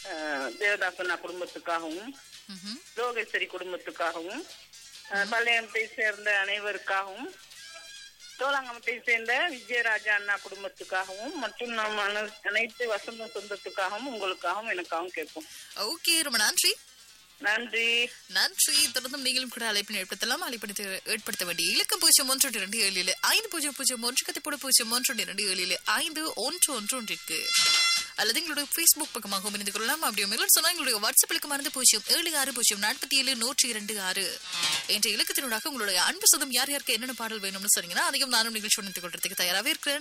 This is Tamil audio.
அஹ், தேவதாசனா குடும்பத்துக்காகவும் ம்ஹும். லோகேஸ்வரி குடும்பத்துக்காகவும் அஹ், பள்ளியத்தை சேர்ந்த அனைவருக்காகவும் சோழாங்கமத்தை சேர்ந்த விஜயராஜா அண்ணா குடும்பத்துக்காகவும் மற்றும் நம் அன- அனைத்து வசந்த சொந்தத்துக்காகவும் உங்களுக்காகவும் எனக்காகவும் கேட்போம் ஓகே ரொம்ப நன்றி நன்றி நன்றி தொடர்ந்தும் நீங்களும் கூட அழைப்பினை ஏற்படுத்தலாம் அழைப்பினை ஏற்படுத்த வேண்டிய இலக்கம் பூஜ்ஜியம் ஒன்று இரண்டு ஏழில் ஐந்து பூஜ்ஜியம் பூஜ்ஜியம் ஒன்று கத்திப்போட பூஜ்ஜியம் ஒன்று இரண்டு ஏழில் ஐந்து ஒன்று ஒன்று ஒன்றிற்கு அல்லது எங்களுடைய ஃபேஸ்புக் பக்கமாகவும் இணைந்து கொள்ளலாம் அப்படி மேலும் சொன்னால் எங்களுடைய வாட்ஸ்அப்பிற்கு மறந்து பூஜ்ஜியம் ஏழு ஆறு பூஜ்ஜியம் நாற்பத்தி ஏழு நூற்றி இரண்டு ஆறு என்ற இலக்கத்தினூடாக உங்களுடைய அன்பு சதம் யார் யாருக்கு என்னென்ன பாடல் வேணும்னு சொன்னீங்கன்னா அதையும் நானும் நிகழ்ச்சி உணர்ந்து கொள்றதுக்கு தயாராகவே இருக்கிறேன்